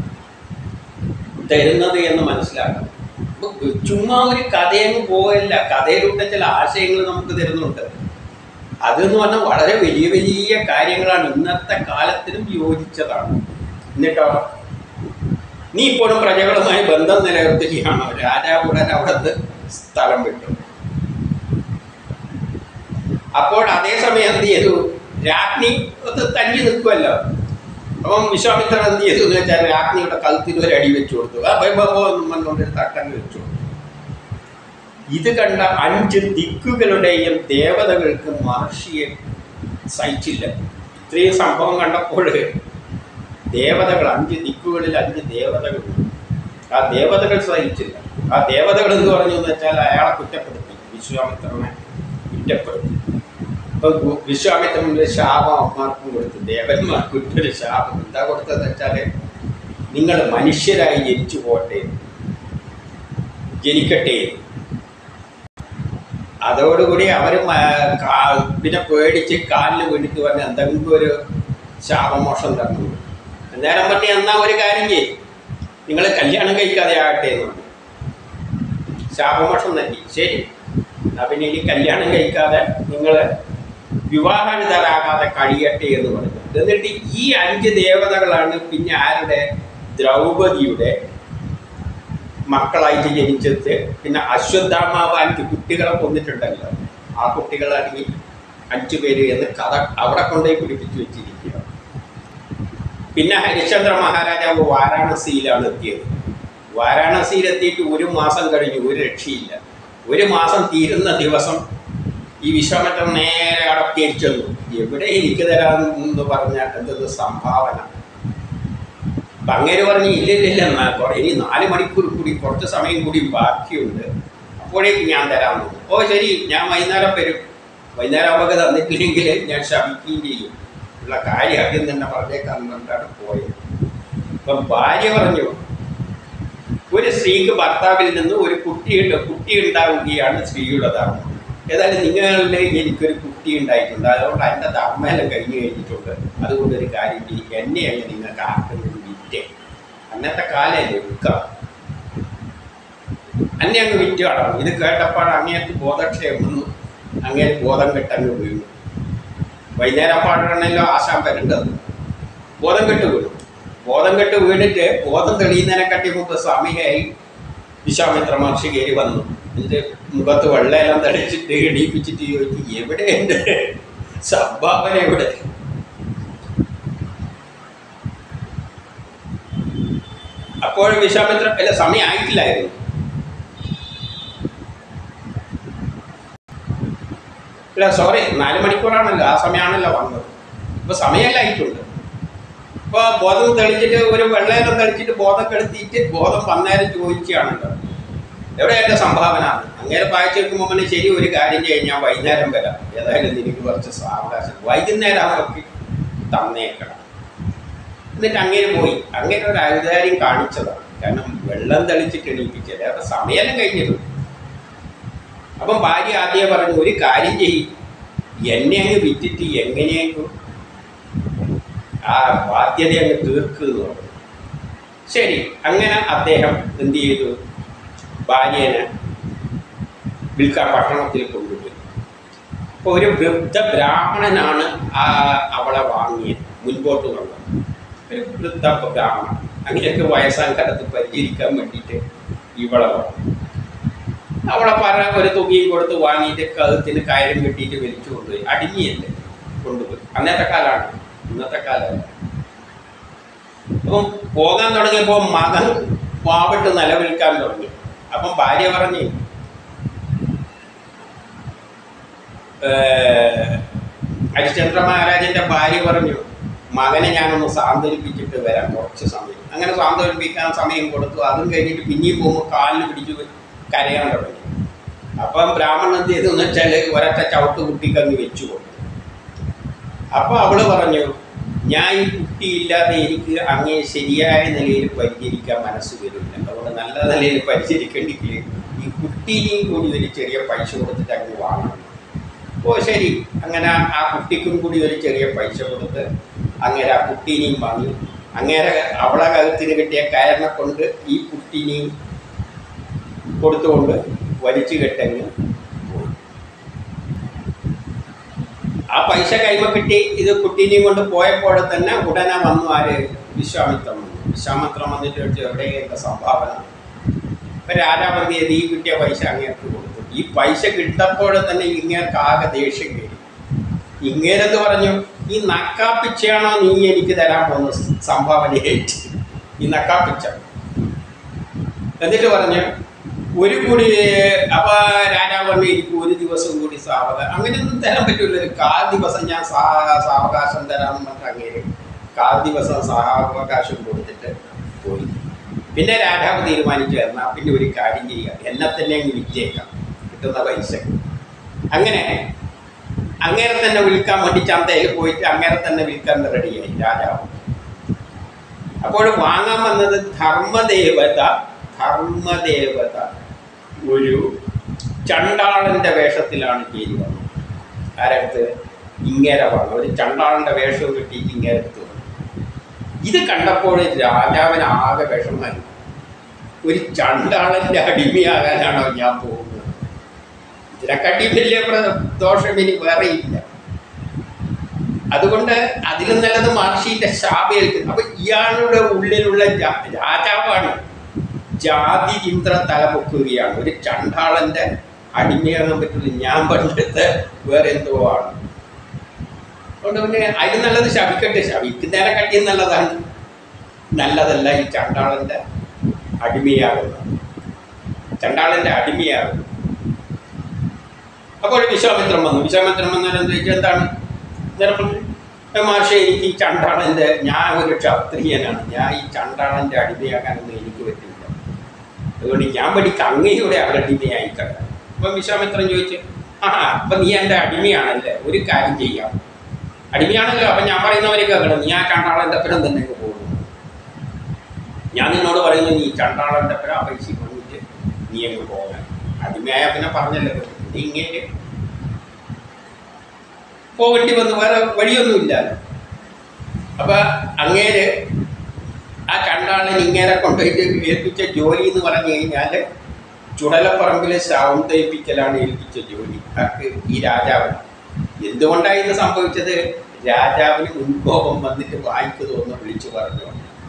തരുന്നത് എന്ന് മനസ്സിലാക്കണം അപ്പൊ ചുമ്മാ ഒരു കഥയങ്ങ് പോകല്ല കഥയിലൂടെ ചില ആശയങ്ങൾ നമുക്ക് തരുന്നുണ്ട് അതെന്ന് പറഞ്ഞാൽ വളരെ വലിയ വലിയ കാര്യങ്ങളാണ് ഇന്നത്തെ കാലത്തിനും യോജിച്ചതാണ് എന്നിട്ടോ നീ ഇപ്പോഴും പ്രജകളുമായി ബന്ധം നിലനിർത്തുകയാണോ രാജാവ് ഉടൻ അവിടുന്ന് സ്ഥലം വിട്ടു അപ്പോൾ അതേസമയം എന്ത് ചെയ്തു രാജ്ഞി ഒന്ന് തങ്ങി നിൽക്കുമല്ലോ അപ്പം വിശ്വാമിത്രൻ എന്ത് ചെയ്തു എന്ന് വെച്ചാൽ രാജ്ഞിയുടെ കഴുത്തിൽ ഒരു അടി വെച്ചു കൊടുത്തു ആ ബൈബോ എന്നും പറഞ്ഞുകൊണ്ട് ഒരു തട്ടങ്ങ് വെച്ചു കൊടുത്തു ഇത് കണ്ട അഞ്ച് ദിക്കുകളുടെയും ദേവതകൾക്ക് മഹർഷിയെ സഹിച്ചില്ല ഇത്രയും സംഭവം കണ്ടപ്പോൾ ദേവതകൾ അഞ്ച് ദിക്കുകളിൽ അഞ്ച് ദേവതകൾ ആ ദേവതകൾ സഹിച്ചില്ല ആ ദേവതകൾ എന്ന് പറഞ്ഞു എന്ന് വെച്ചാൽ അയാളെ കുറ്റപ്പെടുത്തി വിശ്വാമിത്രനെ കുറ്റപ്പെടുത്തി അപ്പൊ ഗു- വിശ്വാമിത്രന്റെ ശാപം അമ്മമാർക്കും കൊടുത്തു ദേവന്മാർക്ക് ഇട്ടൊരു ശാപം എന്താ കൊടുത്തതെന്ന് വെച്ചാല് നിങ്ങൾ മനുഷ്യരായി ജനിച്ചു പോട്ടെ ജനിക്കട്ടെ അതോടുകൂടി അവർ പിന്നെ പേടിച്ച് കാലിന് വീണിട്ട് പറഞ്ഞ എന്തെങ്കിലും ഒരു ശാപമോഷം തന്നു അന്നേരം പറ്റി എന്നാ ഒരു കാര്യം ചെയ്യും നിങ്ങൾ കല്യാണം കഴിക്കാതെ ആകട്ടെ എന്ന് പറഞ്ഞു ശാപമോഷം നൽകി ശരി എന്നാ പിന്നെ ഇനി കല്യാണം കഴിക്കാതെ നിങ്ങൾ വിവാഹിതരാകാതെ കഴിയട്ടെ എന്ന് പറഞ്ഞു എന്നിട്ട് ഈ അഞ്ച് ദേവതകളാണ് പിന്നെ ആരുടെ ദ്രൗപദിയുടെ മക്കളായിട്ട് ജനിച്ചത് പിന്നെ അശ്വത്ഥാമാവാనికి കുട്ടികളെ കൊന്നിട്ടുണ്ടല്ലോ ആ കുട്ടികളാണെങ്കിൽ അഞ്ചു പേര് എന്ന് കഥ അവിടെ കൊണ്ടുപോയി പിടിപ്പിച്ചു വെച്ചിരിക്കുക പിന്നെ ഹരിശ്ചന്ദ്ര മഹാരാജാവ് വാരാണസിയിലാണ് എത്തിയത് വാരാണസിയിൽ എത്തിയിട്ട് ഒരു മാസം കഴിഞ്ഞു ഒരു രക്ഷയില്ല ഒരു മാസം തീരുന്ന ദിവസം ഈ വിശ്വാമിത്രൻ നേരെ അവിടെ തിരിച്ചെന്നു എവിടെ എനിക്ക് തരാമെന്ന് പറഞ്ഞാൽ എന്തെന്ന് സംഭാവന അപ്പൊ അങ്ങേര് പറഞ്ഞു ഇല്ല ഇല്ല ഇല്ല എന്നാ കുറെ ഇനി നാല് മണിക്കൂർ കൂടി കുറച്ച് സമയം കൂടി ബാക്കിയുണ്ട് അപ്പോഴേക്ക് ഞാൻ തരാമെന്ന് പറഞ്ഞു. ഓ ശരി ഞാൻ വൈകുന്നേരം വരും വൈകുന്നേരം ആവുമ്പോൾ തന്നിട്ടില്ലെങ്കിൽ ഞാൻ ശമിക്കുകയും ചെയ്യും ഉള്ള കാര്യം ആദ്യം തന്നെ പറഞ്ഞേക്കാന്ന് പറഞ്ഞിട്ടാണ് പോയത് അപ്പം ഭാര്യ പറഞ്ഞു ഒരു സ്ത്രീക്ക് ഭർത്താവിൽ നിന്ന് ഒരു കുട്ടിയുണ്ട് കുട്ടി ഉണ്ടാവുകയാണ് സ്ത്രീയുടെ ധർമ്മം ഏതായാലും നിങ്ങളിൽ എനിക്കൊരു കുട്ടി ഉണ്ടായിട്ടുണ്ട് അതുകൊണ്ട് എൻ്റെ ധർമ്മമെല്ലാം കഴിഞ്ഞു കഴിഞ്ഞിട്ടുണ്ട് അതുകൊണ്ട് ഒരു കാര്യം ചെയ്യ്. എന്നെ അങ്ങ് നിങ്ങൾക്ക് ആർക്കെങ്കിലും വിറ്റേ അന്നത്തെ കാലല്ലേ വിൽക്കാം അന്നെ അങ്ങ് വിറ്റ് കളണം ഇത് കേട്ടപ്പോൾ അങ്ങേക്ക് ബോധക്ഷയം വന്നു അങ്ങേര് ബോധം കെട്ടങ്ങ് വീണു വൈകുന്നേരം പാടാണല്ലോ ആശാൻ വരേണ്ടത് ബോധം കെട്ട് വീണു ബോധം കെട്ട് വീണിട്ട് ബോധം തെളിയുന്നതിനെക്കാട്ടി മുമ്പ് സമയമായി വിശ്വാമിത്ര മഹർഷി കയറി വന്നു എന്നിട്ട് മുഖത്ത് വെള്ളമെല്ലാം തളിച്ചിട്ട് എണീപ്പിച്ചിട്ട് ചോദിച്ചു എവിടെ എൻ്റെ സംഭാവന എവിടെ അപ്പോൾ വിശ്വാമിത്ര അല്ല സമയം ആയിട്ടില്ലായിരുന്നു അല്ല സോറി നാല് മണിക്കൂറാണല്ലോ ആ സമയമാണല്ലോ വന്നത് ഇപ്പൊ സമയമല്ല ആയിട്ടുണ്ട് ഇപ്പൊ ബോധം തെളിച്ചിട്ട് ഒരു വെള്ളയെല്ലാം തെളിച്ചിട്ട് ബോധം കെടുത്തിയിട്ട് ബോധം വന്നേരം ചോദിക്കുകയാണല്ലോ എവിടെ എൻ്റെ സംഭാവന അങ്ങനെ വായിച്ചു വെക്കുമ്പോൾ പിന്നെ ശരി ഒരു കാര്യം ചെയ്യാൻ ഞാൻ വൈകുന്നേരം വരാം ഏതായാലും നിനക്ക് കുറച്ച് സാവകാശം വൈകുന്നേരം അവർക്ക് തന്നേക്കണം എന്നിട്ട് അങ്ങനെ പോയി അങ്ങനെ ഒരു ഔദാര്യം കാണിച്ചതാണ് കാരണം വെള്ളം തെളിച്ചിട്ട് എണീപ്പിച്ചത് അപ്പൊ സമയമെല്ലാം കഴിഞ്ഞിട്ടുണ്ട് അപ്പം ഭാര്യ ആദ്യം പറഞ്ഞു ഒരു കാര്യം ചെയ്യും എന്നെ അങ്ങ് വിറ്റിട്ട് എങ്ങനെയെങ്കിലും ആ ബാധ്യത അങ്ങ് തീർക്കുക എന്ന് പറഞ്ഞു ശരി അങ്ങനെ അദ്ദേഹം എന്ത് ചെയ്തു ഭാര്യനെ വിൽക്കാൻ പട്ടണത്തിൽ കൊണ്ടുപോയി അപ്പോൾ ഒരു വൃദ്ധ ബ്രാഹ്മണനാണ് ആ അവളെ വാങ്ങിയത് മുൻപോട്ട് വന്നത് ഒരു വൃദ്ധ ബ്രാഹ്മണൻ അങ്ങനെയൊക്കെ വയസ്സാം കാലത്ത് പരിചരിക്കാൻ വേണ്ടിയിട്ട് ഇവളെ വാങ്ങി അവളെ പറ ഒരു തുകയും കൊടുത്ത് വാങ്ങിയിട്ട് കഴുത്തിന് കയറും കെട്ടിയിട്ട് വലിച്ചു കൊണ്ടുപോയി അടിഞ്ഞിയല്ലേ കൊണ്ടുപോയി അന്നത്തെ കാലമാണ് ഇന്നത്തെ കാലമല്ല അപ്പം പോകാൻ തുടങ്ങിയപ്പോൾ മകൻ പാവിട്ട് നിലവിളിക്കാൻ തുടങ്ങി അപ്പം ഭാര്യ പറഞ്ഞു ഏഹ്, ഹരിശ്ചന്ദ്ര മഹാരാജന്റെ ഭാര്യ പറഞ്ഞു മകനെ ഞാനൊന്ന് സാന്ത്വനിപ്പിച്ചിട്ട് വരാം കുറച്ച് സമയം അങ്ങനെ സാന്ത്വനിപ്പിക്കാൻ സമയം കൊടുത്തു അതും കഴിഞ്ഞിട്ട് പിന്നെയും പോകുമ്പോൾ കാലിന് പിടിച്ച് കരയാൻ തുടങ്ങി അപ്പം ബ്രാഹ്മണൻ എന്ത് ചെയ്തു എന്ന് വെച്ചാൽ ഒരൊറ്റ ചവിട്ട് കുട്ടിക്ക് അങ്ങ് വെച്ചു കൊടുത്തു അപ്പൊ അവള് പറഞ്ഞു ഞാൻ ഈ കുട്ടിയില്ലാതെ എനിക്ക് അങ്ങേ ശരിയായ നിലയിൽ പരിചരിക്കാൻ മനസ്സ് വരില്ല അതുകൊണ്ട് നല്ല നിലയിൽ പരിചരിക്കണ്ടെങ്കിൽ ഈ കുട്ടീനെയും കൂടി ഒരു ചെറിയ പൈസ കൊടുത്തിട്ട് അങ്ങ് വാങ്ങണം ഓ ശരി അങ്ങനെ ആ കുട്ടിക്കും കൂടി ഒരു ചെറിയ പൈസ കൊടുത്ത് അങ്ങനെ ആ കുട്ടീനെയും വാങ്ങി അങ്ങനെ അവളെ കഴുത്തിന് കിട്ടിയ കയറിനെ കൊണ്ട് ഈ കുട്ടീനെയും കൊടുത്തുകൊണ്ട് വലിച്ചു കെട്ടങ്ങ് പോയി ആ പൈസ കൈമ കിട്ടി ഇത് കുട്ടീനെയും കൊണ്ട് പോയപ്പോൾ തന്നെ ഉടനെ വന്നു ആര് വിശ്വാമിത്രം വന്നു വിശ്വാമിത്രം വന്നിട്ട് ചോദിച്ചു എവിടെ എൻ്റെ സംഭാവന ഇപ്പൊ രാജാവ് എന്ത് ചെയ്തു ഈ കിട്ടിയ പൈസ അങ്ങേർക്ക് കൊടുത്തു ഈ പൈസ കിട്ടപ്പോൾ തന്നെ ഇങ്ങേർക്ക് ആകെ ദേഷ്യം കയറി ഇങ്ങേരെന്ന് പറഞ്ഞു ഈ നക്കാപ്പിച്ചയാണോ നീ എനിക്ക് തരാൻ പോകുന്ന സംഭാവനയായിട്ട് ഈ നക്കാപ്പിച്ച എന്നിട്ട് പറഞ്ഞു ഒരു കൂടി അപ്പൊ രാജാവ് പറഞ്ഞു എനിക്ക് ഒരു ദിവസം കൂടി സാവകാശം അങ്ങനെയൊന്നും തരാൻ പറ്റില്ല ഒരു കാൽ ദിവസം ഞാൻ സാ- സാവകാശം തരാമെന്ന് പറഞ്ഞ അങ്ങേര് കാൽ ദിവസം സാവകാശം കൊടുത്തിട്ട് പോയി പിന്നെ രാജാവ് തീരുമാനിച്ചു എന്നാൽ പിന്നെ ഒരു കാര്യം ചെയ്യുക എന്നെ തന്നെ അങ്ങ് വിറ്റേക്കാം കിട്ടുന്ന പൈസ അങ്ങനെ അങ്ങേരെ തന്നെ വിൽക്കാൻ വേണ്ടി ചന്തയിൽ പോയിട്ട് അങ്ങേരെ തന്നെ വിൽക്കാൻ റെഡിയായി രാജാവ് അപ്പോൾ വാങ്ങാൻ വന്നത് ധർമ്മദേവത ധർമ്മദേവത ഒരു ചണ്ടാളന്റെ വേഷത്തിലാണ് കയറി വന്നത് ആരടുത്ത് ഇങ്ങേരെ വന്നു ഒരു ചണ്ടാളന്റെ വേഷം കിട്ടിയിട്ട് ഇങ്ങേരെ അടുത്ത് വന്നു ഇത് കണ്ടപ്പോൾ രാജാവിന് ആകെ വിഷമായി ഒരു ചണ്ടാളന്റെ അടിമയാകാനാണോ ഞാൻ പോകുന്നത് ഇതിനെക്കാട്ടി വലിയ പ്ര- ദോഷം ഇനി വേറെ ഇല്ല അതുകൊണ്ട് അതിലും നല്ലത് മഹർഷിന്റെ ശാപേൽക്കുന്നു അപ്പൊ ഇയാളുടെ ഉള്ളിലുള്ള ജാ- രാജാവാണ് ജാതി ചിന്ത തലപൊക്കുകയാണ് ഒരു ചണ്ടാളന്റെ അടിമയാകാൻ പറ്റില്ല ഞാൻ പണ്ടത്തെ വേറെ എന്തോ ആണ് അതുകൊണ്ട് പിന്നെ അതിന് നല്ലത് ശപിക്കട്ടെ ശപിക്കുന്നതിനെ കട്ടിയും നല്ലതാണ് നല്ലതല്ല ഈ ചണ്ടാളന്റെ അടിമയാകുന്നത് ചണ്ടാളന്റെ അടിമയാകുന്നു അപ്പോൾ വിശ്വാമിത്രം വന്നു വിശ്വാമിത്രം വന്നാൽ എന്താ ചോദിച്ചാൽ എന്താണ് നിരപ്പുണ്ട് മാഷെ എനിക്ക് ഈ ചണ്ടാളന്റെ ഞാൻ ഒരു ക്ഷത്രിയനാണ് ഞാൻ ഈ ചണ്ടാളന്റെ അടിമയാകാനൊന്നും എനിക്ക് പറ്റില്ല അതുകൊണ്ട് ഞാൻ പഠിക്ക അങ്ങയുടെ അടിമയായി കിടക്കാം അപ്പം വിശ്വാമിത്രൻ ചോദിച്ചു ആ അപ്പൊ നീ എൻ്റെ അടിമയാണല്ലേ ഒരു കാര്യം ചെയ്യാം അടിമയാണല്ലോ അപ്പം ഞാൻ പറയുന്നവരെ കേൾക്കണം നീ ആ ചണ്ടാളൻ്റെ അപ്പുറം തന്നെ അങ്ങ് പോകുന്നു ഞാൻ നിന്നോട് പറയുന്നു നീ ചണ്ടാളൻ്റെ അപ്പുറം ആ പൈസ വന്നിട്ട് നീ അങ്ങ് പോകാൻ അടിമയായ പിന്നെ പറഞ്ഞല്ലോ നീ ഇങ്ങനെ പോകേണ്ടി വന്നു വേറെ വഴിയൊന്നുമില്ലല്ലോ അപ്പൊ അങ്ങേര് ആ ചണ്ടാളൻ ഇങ്ങേരെ കൊണ്ടുപോയിട്ട് ഏൽപ്പിച്ച ജോലി എന്ന് പറഞ്ഞു കഴിഞ്ഞാൽ ചുടലപ്പറമ്പിൽ ശവം തയ്പ്പിക്കലാണ് ഏൽപ്പിച്ച ജോലി ആർക്ക് ഈ രാജാവ് എന്തുകൊണ്ടാണ് ഇത് സംഭവിച്ചത് രാജാവിന് മുൻകോപം വന്നിട്ട് വായിക്ക് തോന്നുന്നു വിളിച്ചു പറഞ്ഞു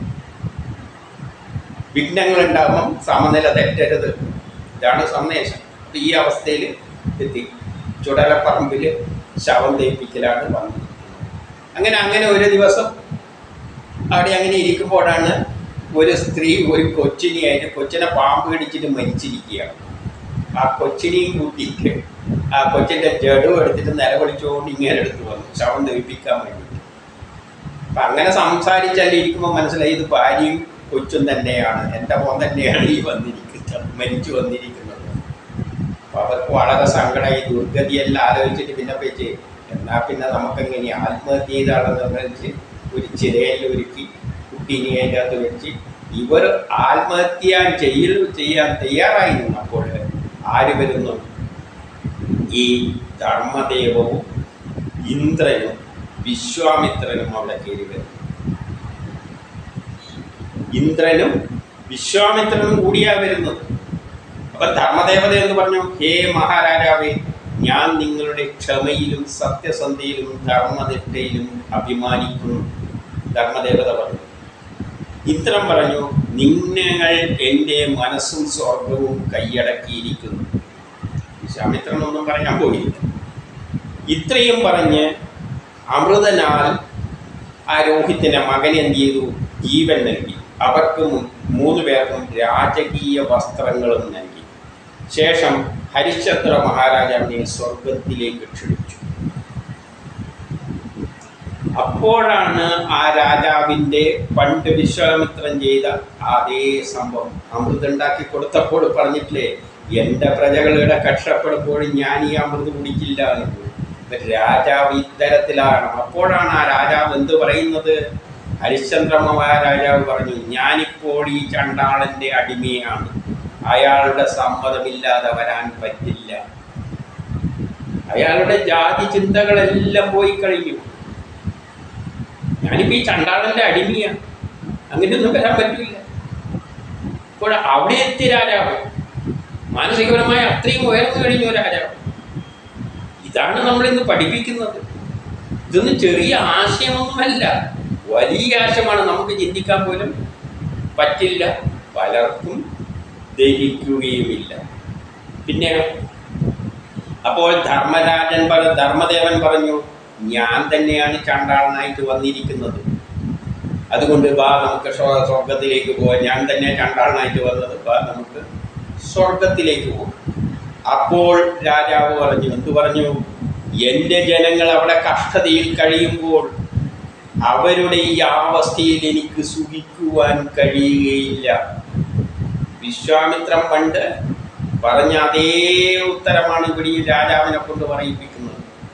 വിഘ്നങ്ങൾ ഉണ്ടാകുമ്പം സമനില തെറ്റരുത് ഇതാണ് സന്ദേശം അപ്പൊ ഈ അവസ്ഥയിൽ എത്തി ചുടലപ്പറമ്പിൽ ശവം തയ്പ്പിക്കലാണ് വന്നത് അങ്ങനെ അങ്ങനെ ഒരു ദിവസം അവിടെ അങ്ങനെ ഇരിക്കുമ്പോഴാണ് ഒരു സ്ത്രീ ഒരു കൊച്ചിനെയായിട്ട് കൊച്ചിനെ പാമ്പ് കടിച്ചിട്ട് മരിച്ചിരിക്കുകയാണ് ആ കൊച്ചിനെയും കൂട്ടിയിട്ട് ആ കൊച്ചിൻ്റെ ജഡു എടുത്തിട്ട് നിലവിളിച്ചുകൊണ്ട് ഇങ്ങനെ എടുത്തു വന്നു ശവം ദഹിപ്പിക്കാൻ വേണ്ടി അപ്പം അങ്ങനെ സംസാരിച്ചാൽ ഇരിക്കുമ്പോൾ മനസ്സിലായി ഇത് ഭാര്യയും കൊച്ചും തന്നെയാണ് എൻ്റെ മോൻ തന്നെയാണ് ഈ വന്നിരിക്കുന്നത് മരിച്ചു വന്നിരിക്കുന്നത് അപ്പോൾ അവർക്ക് വളരെ സങ്കടമായി ദുർഗതിയെല്ലാം ആലോചിച്ചിട്ട് പിന്നെ വെച്ച് എന്നാൽ പിന്നെ നമുക്കെങ്ങനെ ആത്മഹത്യ ചെയ്താണെന്ന് വെച്ച് ഒരു ചിരയിൽ ഒരുക്കി കുട്ടീനെ അതിൻ്റെ അകത്ത് വെച്ച് ഇവർ ആത്മഹത്യ ചെയ്യൽ ചെയ്യാൻ തയ്യാറായി നിന്നപ്പോൾ ആര് വരുന്നു ഈ ധർമ്മദേവവും ഇന്ദ്രനും വിശ്വാമിത്രനും അവിടെ കയറി വരുന്നു ഇന്ദ്രനും വിശ്വാമിത്രനും കൂടിയാ വരുന്നത് അപ്പൊ ധർമ്മദേവത എന്ന് പറഞ്ഞു ഹേ മഹാരാജാവേ ഞാൻ നിങ്ങളുടെ ക്ഷമയിലും സത്യസന്ധയിലും ധർമ്മനിഷ്ഠയിലും അഭിമാനിക്കുന്നു ധർമ്മദേവത പറഞ്ഞു ഇന്ദ്രൻ പറഞ്ഞു നിങ്ങൾ എൻ്റെ മനസ്സും സ്വർഗവും കൈയടക്കിയിരിക്കുന്നു വിശ്വാമിത്രൻ ഒന്നും പറയാൻ പോയില്ല ഇത്രയും പറഞ്ഞ് അമൃതനാൽ ആ രോഹിത്തിൻ്റെ മകൻ എന്ത് ചെയ്തു ജീവൻ നൽകി അവർക്ക് മു- മൂന്ന് പേർക്കും രാജകീയ വസ്ത്രങ്ങളും നൽകി ശേഷം ഹരിശ്ചന്ദ്ര മഹാരാജാവിനെ സ്വർഗത്തിലേക്ക് ക്ഷണിച്ചു അപ്പോഴാണ് ആ രാജാവിൻ്റെ പണ്ട് വിശ്വാമിത്രൻ ചെയ്ത അതേ സംഭവം അമൃതുണ്ടാക്കി കൊടുത്തപ്പോൾ പറഞ്ഞിട്ടില്ലേ എൻ്റെ പ്രജകളുടെ കഷ്ടപ്പെടുമ്പോൾ ഞാൻ ഈ അമൃത് കുടിക്കില്ല എന്ന് ഇപ്പൊ രാജാവ് ഇത്തരത്തിലാണ് അപ്പോഴാണ് ആ രാജാവ് എന്ത് പറയുന്നത് ഹരിശ്ചന്ദ്ര മഹാരാജാവ് പറഞ്ഞു ഞാനിപ്പോൾ ഈ ചണ്ടാളന്റെ അടിമയാണ് അയാളുടെ സമ്മതമില്ലാതെ വരാൻ പറ്റില്ല അയാളുടെ ജാതി ചിന്തകളെല്ലാം പോയി കഴിഞ്ഞു ഞാനിപ്പോ ഈ ചണ്ടാളന്റെ അടിമയാണ് അങ്ങനെയൊന്നും വരാൻ പറ്റില്ല ഇപ്പോൾ അവിടെ എത്തിയ രാജാവ് മാനസികപരമായ അത്രയും ഉയർന്നു കഴിഞ്ഞ ഒരു രാജാവ് ഇതാണ് നമ്മൾ ഇന്ന് പഠിപ്പിക്കുന്നത് ഇതൊന്നും ചെറിയ ആശയമൊന്നുമല്ല വലിയ ആശയമാണ് നമുക്ക് ചിന്തിക്കാൻ പോലും പറ്റില്ല പലർക്കും ദഹിക്കുകയുമില്ല പിന്നെ അപ്പോൾ ധർമ്മരാജൻ പറ ധർമ്മദേവൻ പറഞ്ഞു ഞാൻ തന്നെയാണ് ചണ്ടാളനായിട്ട് വന്നിരിക്കുന്നത് അതുകൊണ്ട് വാ നമുക്ക് സ്വ- സ്വർഗത്തിലേക്ക് പോവാം ഞാൻ തന്നെ ചണ്ടാളനായിട്ട് വന്നത് വാ നമുക്ക് സ്വർഗത്തിലേക്ക് പോകാം അപ്പോൾ രാജാവ് പറഞ്ഞു എന്തു പറഞ്ഞു എൻ്റെ ജനങ്ങൾ അവിടെ കഷ്ടതയിൽ കഴിയുമ്പോൾ അവരുടെ ഈ അവസ്ഥയിൽ എനിക്ക് സുഖിക്കുവാൻ കഴിയുകയില്ല വിശ്വാമിത്രം പണ്ട് പറഞ്ഞ അതേ ഉത്തരമാണ് ഇവിടെ ഈ രാജാവിനെ കൊണ്ട് പറയിപ്പിക്കുന്നത്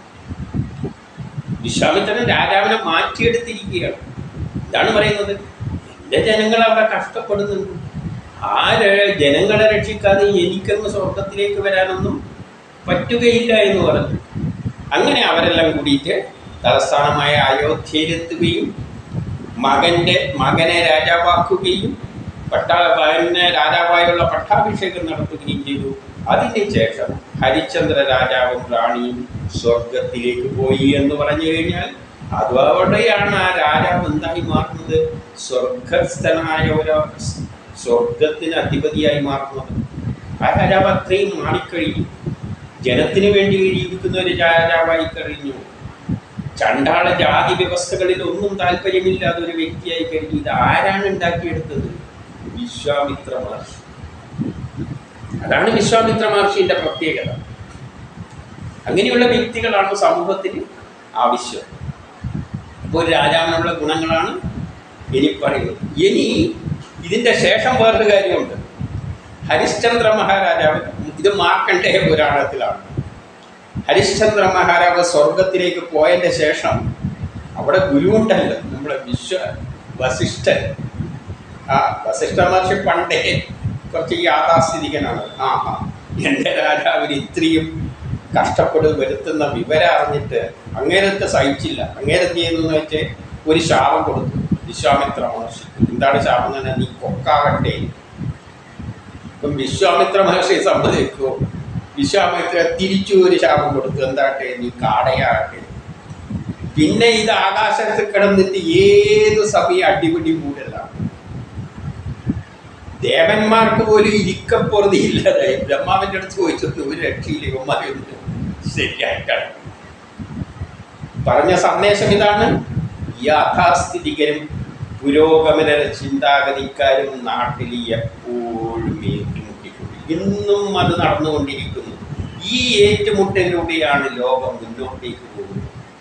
വിശ്വാമിത്രൻ രാജാവിനെ മാറ്റിയെടുത്തിരിക്കുകയാണ് ഇതാണ് പറയുന്നത് എൻ്റെ ജനങ്ങൾ അവിടെ കഷ്ടപ്പെടുന്നുണ്ട് ആ ര- ജനങ്ങളെ രക്ഷിക്കാതെ എനിക്കങ്ങ് സ്വർഗത്തിലേക്ക് വരാനൊന്നും പറ്റുകയില്ല എന്ന് പറഞ്ഞു അങ്ങനെ അവരെല്ലാം കൂടിയിട്ട് തലസ്ഥാനമായ അയോധ്യയിലെത്തുകയും മകൻ്റെ മകനെ രാജാവാക്കുകയും പട്ടാ മകനെ രാജാവായുള്ള പട്ടാഭിഷേകം നടത്തുകയും ചെയ്തു അതിന് ശേഷം ഹരിശ്ചന്ദ്ര രാജാവും റാണിയും സ്വർഗത്തിലേക്ക് പോയി എന്ന് പറഞ്ഞു കഴിഞ്ഞാൽ അതോടെയാണ് ആ രാജാവ് എന്തായി മാറുന്നത് സ്വർഗസ്ഥനായ ഒരു സ്വർഗത്തിന് അധിപതിയായി മാറുന്നത് ആ രാജാവ് അത്രയും മാറിക്കഴിഞ്ഞു ജനത്തിന് വേണ്ടി ജീവിക്കുന്ന ഒരു രാജാവായി കഴിഞ്ഞു ചണ്ടാള ജാതി വ്യവസ്ഥകളിൽ ഒന്നും താല്പര്യമില്ലാത്ത ഒരു വ്യക്തിയായി കഴിഞ്ഞു ഇത് ആരാണ് ഉണ്ടാക്കിയെടുത്തത് വിശ്വാമിത്ര മഹർഷി അതാണ് വിശ്വാമിത്ര മഹർഷിയുടെ പ്രത്യേകത അങ്ങനെയുള്ള വ്യക്തികളാണ് സമൂഹത്തിന് ആവശ്യം അപ്പോൾ ഒരു രാജാവിനുള്ള ഗുണങ്ങളാണ് ഇനി പറയുന്നത് ഇനി ഇതിൻ്റെ ശേഷം വേറൊരു കാര്യമുണ്ട് ഹരിശ്ചന്ദ്ര മഹാരാജാവ് ഇത് മാർക്കണ്ഡേയ പുരാണത്തിലാണ് ഹരിശ്ചന്ദ്ര മഹാരാജ് സ്വർഗത്തിലേക്ക് പോയതിൻ്റെ ശേഷം അവിടെ ഗുരുവുണ്ടല്ലോ നമ്മുടെ വിശ്വ വസിഷ്ഠൻ ആ വസിഷ്ഠ മഹർഷി പണ്ടേ കുറച്ച് യാഥാസ്ഥിതികനാണ് ആ ആ എൻ്റെ രാജാവിന് ഇത്രയും കഷ്ടപ്പെട്ട് വരുത്തുന്ന വിവരം അറിഞ്ഞിട്ട് അങ്ങേരത്തെ സഹിച്ചില്ല അങ്ങേരത്ത് ചെയ്യുന്നതെന്ന് വെച്ച് ഒരു ശാപം കൊടുത്തു വിശ്വാമിത്ര മഹർഷി എന്താണ് ശാപം എന്ന് പറഞ്ഞാൽ നീ കൊക്കാകട്ടെ ഇപ്പം വിശ്വാമിത്ര മഹർഷി സമ്മതിക്കുമോ വിശ്വാമിത്ര തിരിച്ചു ഒരു ശാപം കൊടുത്തു എന്താട്ടെ നീ കാടയാകട്ടെ പിന്നെ ഇത് ആകാശത്ത് കിടന്നിട്ട് ഏത് സമയം അടിപിടി കൂടലാണ് ദേവന്മാർക്ക് പോലും ഇരിക്കപ്പുറതി ഇല്ലാതായി ബ്രഹ്മാവിൻ്റെ അടുത്ത് ചോദിച്ചത് ഒരു രക്ഷയില്ല ഇവന്മാരൊന്നും ശരിയായിട്ടാണ് പറഞ്ഞ സന്ദേശം ഇതാണ് യാഥാസ്ഥിതികരും പുരോഗമന ചിന്താഗതിക്കാരും നാട്ടിൽ എപ്പോഴും ഏറ്റുമുട്ടിക്കൊണ്ടു ഇന്നും അത് നടന്നുകൊണ്ടിരിക്കുന്നു ഈ ഏറ്റുമുട്ടലിലൂടെയാണ് ലോകം മുന്നോട്ടേക്ക് പോകുന്നത്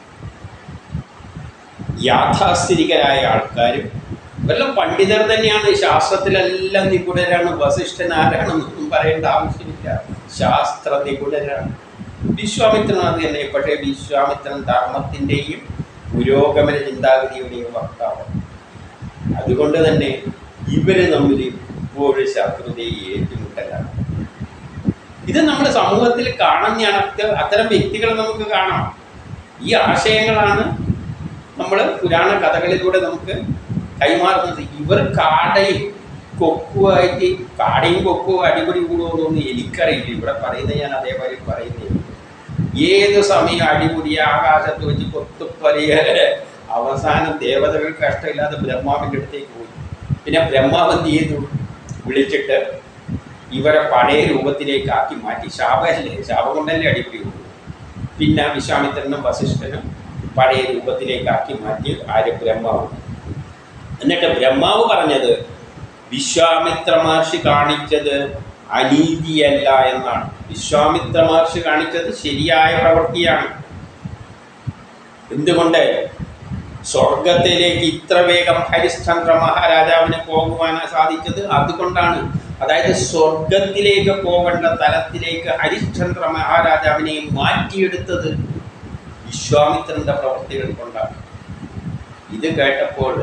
യാഥാസ്ഥിതികരായ ആൾക്കാരും വല്ല പണ്ഡിതർ തന്നെയാണ് ശാസ്ത്രത്തിലെല്ലാം നിപുണരാണ് വസിഷ്ഠൻ ആരാണെന്നൊന്നും പറയേണ്ട ആവശ്യമില്ല ശാസ്ത്ര നിപുണരാണ് വിശ്വാമിത്രൻ അത് തന്നെ പക്ഷേ വിശ്വാമിത്രൻ ധർമ്മത്തിൻ്റെയും പുരോഗമന ചിന്താഗതിയുടെയും വക്താവ് അതുകൊണ്ട് തന്നെ ഇവര് തമ്മിൽ ഇപ്പോഴും ശത്രുതയെ ഏറ്റുമുട്ടലാണ് ഇത് നമ്മുടെ സമൂഹത്തിൽ കാണുന്നതാണ് അത്ത- അത്തരം വ്യക്തികളെ നമുക്ക് കാണാം ഈ ആശയങ്ങളാണ് നമ്മൾ പുരാണ കഥകളിലൂടെ നമുക്ക് കൈമാറുന്നത് ഇവർ കാടയും കൊക്കുമായിട്ട് കാടയും കൊക്കും അടിപൊളി കൂടുമെന്നൊന്നും എനിക്കറിയില്ല ഇവിടെ പറയുന്നത് ഞാൻ അതേപോലെ പറയുന്നേ ഉള്ളൂ. ഏത് സമയം അടിപൊളി ആകാശത്ത് വെച്ച് കൊത്തുപ്പലിയ അവസാനം ദേവതകൾ കഷ്ടമില്ലാതെ ബ്രഹ്മാവിൻ്റെ അടുത്തേക്ക് പോയി പിന്നെ ബ്രഹ്മാവ് എന്ത് ചെയ്തു വിളിച്ചിട്ട് ഇവരെ പഴയ രൂപത്തിലേക്ക് ആക്കി മാറ്റി ശാപമല്ലേ ശാപം കൊണ്ടല്ലേ അടിപിടി കൂടും പിന്നെ വിശ്വാമിത്രനും വസിഷ്ഠനും പഴയ രൂപത്തിലേക്കാക്കി മാറ്റി ആര് ബ്രഹ്മാവ് എന്നിട്ട് ബ്രഹ്മാവ് പറഞ്ഞത് വിശ്വാമിത്ര മഹർഷി കാണിച്ചത് അനീതിയല്ല എന്നാണ് വിശ്വാമിത്ര മഹർഷി കാണിച്ചത് ശരിയായ പ്രവൃത്തിയാണ് എന്തുകൊണ്ട് സ്വർഗത്തിലേക്ക് ഇത്ര വേഗം ഹരിശ്ചന്ദ്ര മഹാരാജാവിന് പോകുവാൻ സാധിച്ചത് അതുകൊണ്ടാണ് അതായത് സ്വർഗത്തിലേക്ക് പോകേണ്ട തലത്തിലേക്ക് ഹരിശ്ചന്ദ്ര മഹാരാജാവിനെ മാറ്റിയെടുത്തത് വിശ്വാമിത്രന്റെ പ്രവൃത്തികൾ കൊണ്ടാണ് ഇത് കേട്ടപ്പോൾ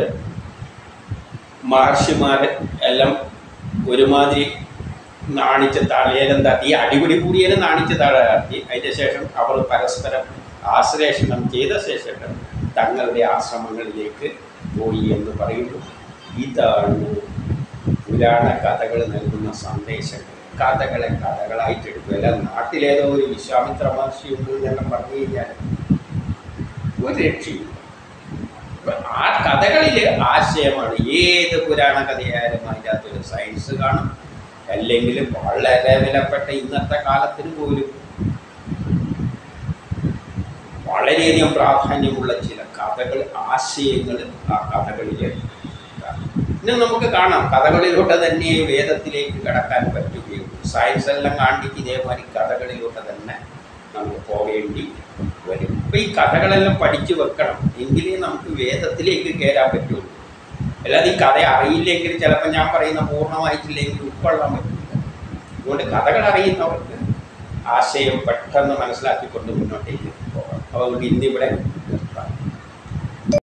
മഹർഷിമാർ എല്ലാം ഒരുമാതിരി നാണിച്ച തലയിലും തട്ടി ഈ അടിപിടി കൂടിയാലും നാണിച്ച തളർത്തി അതിൻ്റെ ശേഷം അവർ പരസ്പരം ആശ്ലേഷണം ചെയ്ത ശേഷം തങ്ങളുടെ ആശ്രമങ്ങളിലേക്ക് പോയി എന്ന് പറയുന്നു ഇതാണ് പുരാണ കഥകൾ നൽകുന്ന സന്ദേശങ്ങൾ കഥകളെ കഥകളായിട്ട് എടുക്കും അല്ല നാട്ടിലേതോ ഒരു വിശ്വാമിത്ര മഹർഷി ഉണ്ട് എന്നെല്ലാം പറഞ്ഞു കഴിഞ്ഞാൽ ഒരു രക്ഷയില്ല അപ്പൊ ആ കഥകളിൽ ആശയമാണ് ഏത് പുരാണ കഥയായാലും അതിൻ്റെ അകത്തൊരു സയൻസ് കാണും അല്ലെങ്കിൽ വളരെ വിലപ്പെട്ട ഇന്നത്തെ കാലത്തിന് പോലും വളരെയധികം പ്രാധാന്യമുള്ള ചില കഥകൾ ആശയങ്ങൾ ആ കഥകളിൽ ഇന്ന് നമുക്ക് കാണാം കഥകളിലൂടെ തന്നെ വേദത്തിലേക്ക് കടക്കാൻ പറ്റുകയുള്ളൂ സയൻസ് എല്ലാം കാണിക്ക് ഇതേമാതിരി കഥകളിലൂടെ തന്നെ നമുക്ക് പോകേണ്ടി വരും അപ്പം ഈ കഥകളെല്ലാം പഠിച്ചു വെക്കണം എങ്കിലേ നമുക്ക് വേദത്തിലേക്ക് കയറാൻ പറ്റുള്ളൂ അല്ലാതെ ഈ കഥ അറിയില്ലെങ്കിൽ ചിലപ്പോൾ ഞാൻ പറയുന്ന പൂർണ്ണമായിട്ടില്ലെങ്കിൽ ഉൾക്കൊള്ളാൻ പറ്റില്ല അതുകൊണ്ട് കഥകൾ അറിയുന്നവർക്ക് ആശയം പെട്ടെന്ന് മനസ്സിലാക്കിക്കൊണ്ട് മുന്നോട്ടേക്ക് പോകാം അതുകൊണ്ട് ഇന്നിവിടെ